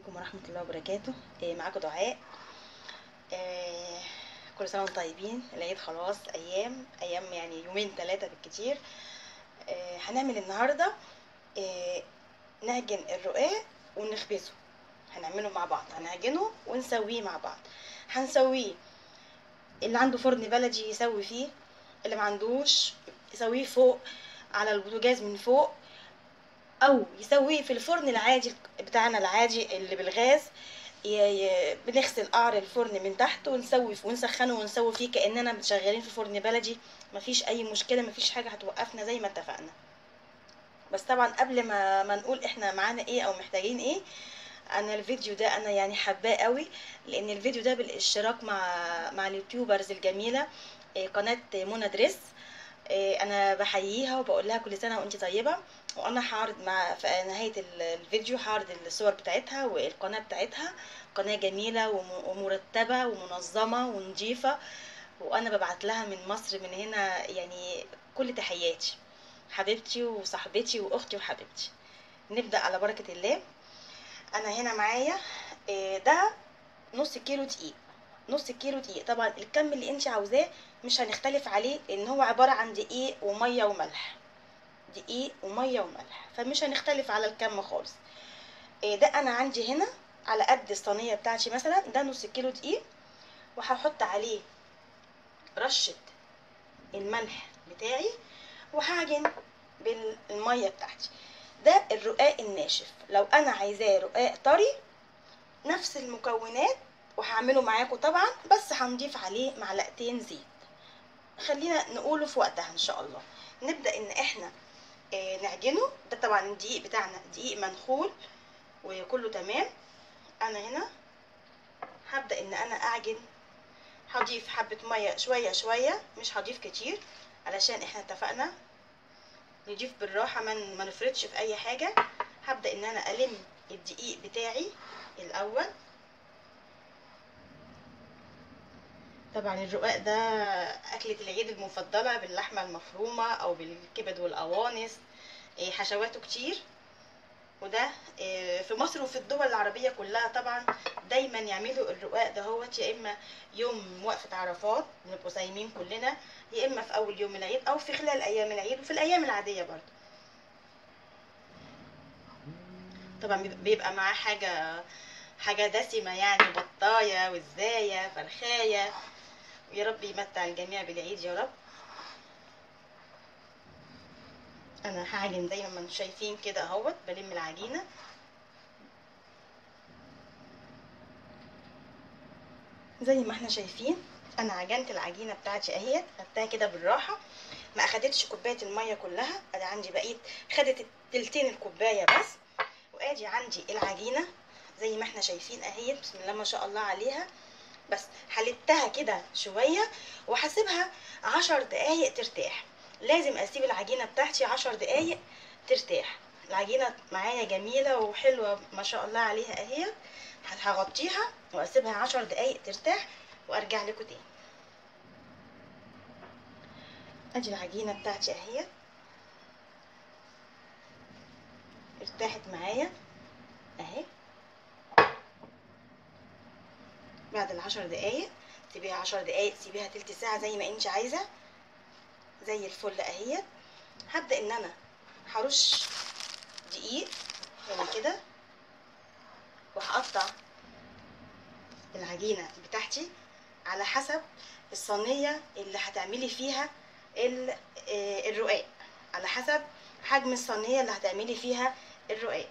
عليكم ورحمة الله وبركاته إيه معاكم دعاء إيه كل سنة وانتم طيبين العيد خلاص أيام أيام يعني يومين ثلاثة بالكتير إيه هنعمل النهاردة إيه نعجن الرقاق ونخبزه هنعمله مع بعض هنعجنه ونسويه مع بعض هنسويه اللي عنده فرن بلدي يسوي فيه اللي ما عندوش يسويه فوق على البوتاجاز من فوق او يسويه في الفرن العادي بتاعنا العادي اللي بالغاز ي- ي- بنغسل قعر الفرن من تحت ونسوي ونسخنه ونسوي فيه كاننا شغالين في فرن بلدي مفيش اي مشكله مفيش حاجه هتوقفنا زي ما اتفقنا بس طبعا قبل ما ما نقول احنا معانا ايه او محتاجين ايه انا الفيديو ده انا يعني حباه قوي لان الفيديو ده بالاشتراك مع مع اليوتيوبرز الجميله إيه، قناه منى دريس إيه، انا بحييها وبقول لها كل سنه وانت طيبه وانا هعرض مع في نهايه ال- الفيديو هعرض الصور بتاعتها والقناه بتاعتها قناه جميله وم- ومرتبه ومنظمه ونظيفه وانا ببعت لها من مصر من هنا يعني كل تحياتي حبيبتي وصاحبتي واختي وحبيبتي نبدا على بركه الله انا هنا معايا إيه، ده نص كيلو دقيق نص كيلو دقيق طبعا الكم اللي انت عاوزاه مش هنختلف عليه لان هو عباره عن دقيق وميه وملح دقيق وميه وملح فمش هنختلف على الكم خالص إيه ده انا عندي هنا على قد الصينيه بتاعتي مثلا ده نص كيلو دقيق وهحط عليه رشه الملح بتاعي وهعجن بالميه بتاعتي ده الرقاق الناشف لو انا عايزاه رقاق طري نفس المكونات وهعمله معاكم طبعا بس هنضيف عليه معلقتين زيت خلينا نقوله في وقتها ان شاء الله نبدا ان احنا آه، نعجنه ده طبعا الدقيق بتاعنا دقيق منخول وكله تمام انا هنا هبدا ان انا اعجن هضيف حبه ميه شويه شويه مش هضيف كتير علشان احنا اتفقنا نضيف بالراحه ما ما نفرطش في اي حاجه هبدا ان انا الم الدقيق بتاعي الاول طبعا الرقاق ده أكلة العيد المفضلة باللحمة المفرومة أو بالكبد والقوانص إيه، حشواته كتير وده إيه، في مصر وفي الدول العربية كلها طبعا دايما يعملوا الرقاق دهوت يا إما يوم وقفة عرفات بنبقوا صايمين كلنا يا إما في أول يوم العيد أو في خلال أيام العيد وفي الأيام العادية برضه طبعا بيبقى- بيبقى معاه حاجة حاجة دسمة يعني بطاية وزاية فرخاية يا رب يمتع الجميع بالعيد يا رب انا هعجن زي ما انتم شايفين كده اهوت بلم العجينه زي ما احنا شايفين انا عجنت العجينه بتاعتي اهيت خدتها كده بالراحه ما اخدتش كوبايه الميه كلها ادي عندي بقيت خدت تلتين الكوبايه بس وادي عندي العجينه زي ما احنا شايفين اهيت بسم الله ما شاء الله عليها بس حلتها كده شويه وهسيبها عشر دقايق ترتاح لازم اسيب العجينه بتاعتي عشر دقايق ترتاح العجينه معايا جميله وحلوه ما شاء الله عليها اهي هغطيها واسيبها عشر دقايق ترتاح وارجع لكم تاني ادي العجينه بتاعتي اهي ارتاحت معايا اهي بعد العشر دقايق سيبيها عشر دقايق سيبيها تلت ساعة زي ما انت عايزة زي الفل اهي هبدأ ان انا هرش دقيق هنا كده وهقطع العجينة بتاعتي على حسب الصينية اللي هتعملي فيها ال- آه، الرقاق على حسب حجم الصينية اللي هتعملي فيها الرقاق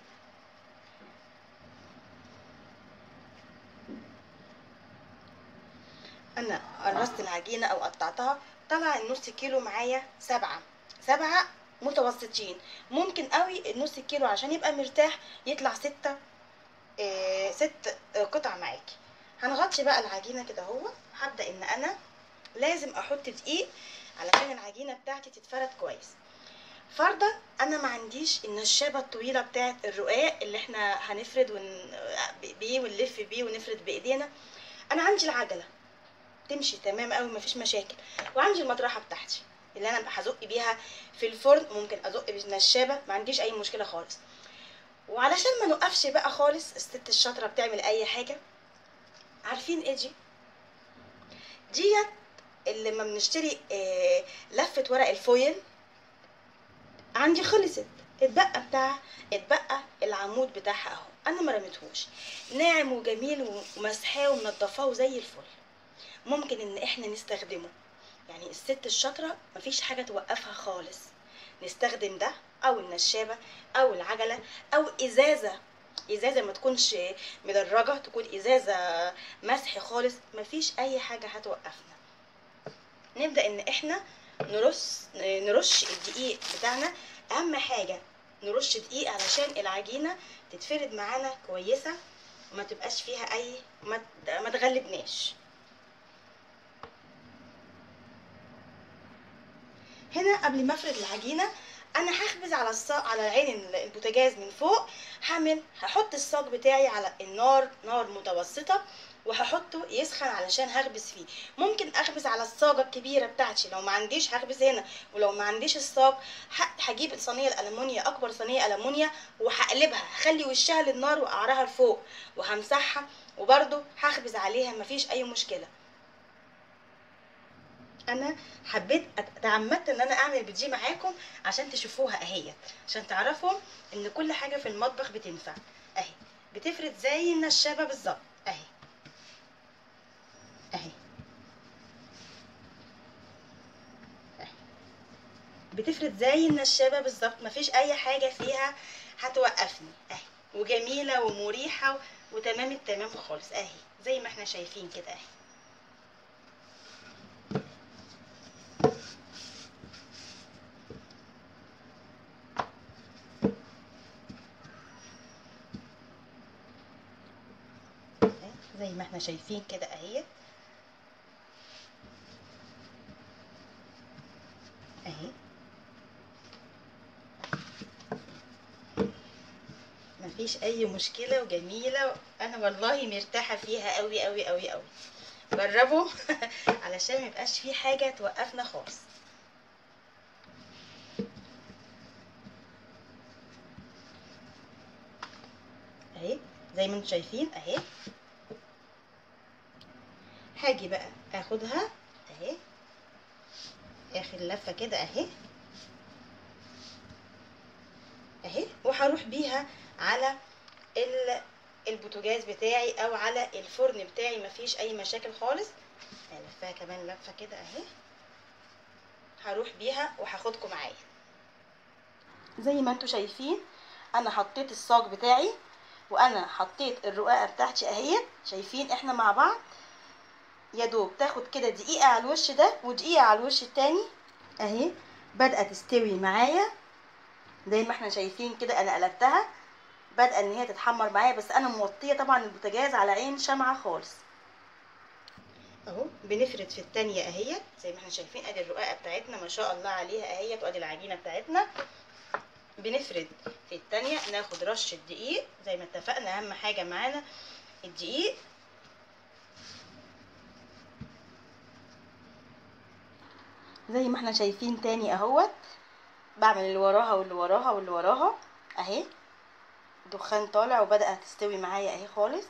انا قرصت العجينه او قطعتها طلع النص كيلو معايا سبعة سبعة متوسطين ممكن قوي النص كيلو عشان يبقى مرتاح يطلع ستة آه ست آه، قطع معاكي هنغطي بقى العجينه كده اهو هبدا ان انا لازم احط دقيق علشان العجينه بتاعتي تتفرد كويس فرضا انا ما عنديش النشابه الطويله بتاعه الرقاق اللي احنا هنفرد ون... بيه ونلف بيه ونفرد بايدينا انا عندي العجله تمشي تمام قوي مفيش مشاكل وعندي المطرحه بتاعتي اللي انا هزق بيها في الفرن ممكن ازق بالنشابه ما عنديش اي مشكله خالص وعلشان ما نوقفش بقى خالص الست الشاطره بتعمل اي حاجه عارفين ايه دي ديت اللي لما بنشتري آه، لفه ورق الفويل عندي خلصت اتبقى بتاع اتبقى العمود بتاعها اهو انا ما رميتهوش ناعم وجميل ومسحاه ومنضفاه وزي الفل ممكن ان احنا نستخدمه يعني الست الشاطره مفيش حاجه توقفها خالص نستخدم ده او النشابه او العجله او ازازه ازازه ما تكونش مدرجه تكون ازازه مسح خالص مفيش اي حاجه هتوقفنا نبدا ان احنا نرش نرش الدقيق بتاعنا اهم حاجه نرش دقيق علشان العجينه تتفرد معانا كويسه وما تبقاش فيها اي ما ما تغلبناش هنا قبل ما افرد العجينه انا هخبز على الصاج على عين البوتاجاز من فوق هعمل هحط الصاج بتاعي على النار نار متوسطه وهحطه يسخن علشان هخبز فيه ممكن اخبز على الصاجه الكبيره بتاعتي لو ما عنديش هخبز هنا ولو ما عنديش الصاج ه- هجيب الصينيه الالمونيا اكبر صينيه المونيا وهقلبها هخلي وشها للنار وقعرها لفوق وهمسحها وبرده هخبز عليها مفيش اي مشكله انا حبيت أت- تعمدت ان انا اعمل بدي معاكم عشان تشوفوها اهيت عشان تعرفوا ان كل حاجه في المطبخ بتنفع اهي بتفرد زي النشابه بالظبط اهي اهي اهي بتفرد زي النشابه بالظبط مفيش اي حاجه فيها هتوقفني اهي وجميله ومريحه وتمام التمام خالص اهي زي ما احنا شايفين كده اهي أهي، زي ما احنا شايفين كده اهي اهي مفيش اي مشكله وجميله انا والله مرتاحه فيها قوي قوي قوي قوي جربوا علشان ميبقاش في حاجه توقفنا خالص اهي زي ما انتم شايفين اهي هاجي بقى اخدها اهي اخر لفه كده اهي اهي وهروح بيها على ال- البوتاجاز بتاعي او على الفرن بتاعي مفيش اي مشاكل خالص هلفها كمان لفه كده اهي هروح بيها وهاخدكم معايا زي ما انتم شايفين انا حطيت الصاج بتاعي وانا حطيت الرقاقه بتاعتي اهي شايفين احنا مع بعض يا دوب تاخد كده دقيقه على الوش ده ودقيقه على الوش التاني اهي بدأت تستوي معايا زي ما احنا شايفين كده انا قلبتها بدأ ان هي تتحمر معايا بس انا موطيه طبعا البوتاجاز على عين شمعة خالص اهو بنفرد في التانية اهي زي ما احنا شايفين ادي الرقاقه بتاعتنا ما شاء الله عليها اهي وادي العجينه بتاعتنا بنفرد في التانية ناخد رشة دقيق زي ما اتفقنا اهم حاجة معانا الدقيق زي ما احنا شايفين تاني اهوت بعمل اللي وراها واللي وراها واللي وراها اهي دخان طالع وبدأت تستوي معايا اهي خالص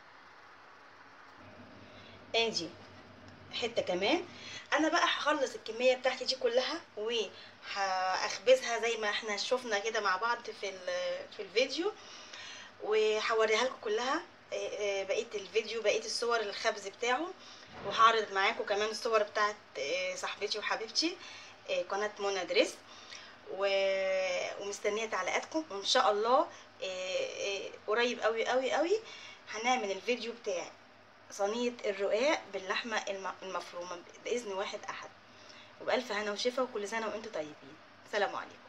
ادي حته كمان انا بقى هخلص الكميه بتاعتي دي كلها وهخبزها زي ما احنا شفنا كده مع بعض في ال- في الفيديو وهوريها لكم كلها آه، آه، بقيه الفيديو بقيه الصور الخبز بتاعه وهعرض معاكم كمان الصور بتاعت آه، صاحبتي وحبيبتي آه، قناه منى دريس و- ومستنيه تعليقاتكم وان شاء الله آه، آه، قريب قوي قوي قوي هنعمل الفيديو بتاع صينية الرقاق باللحمة الم- المفرومة بإذن واحد أحد وبألف هنا وشفا وكل سنة وأنتم طيبين سلام عليكم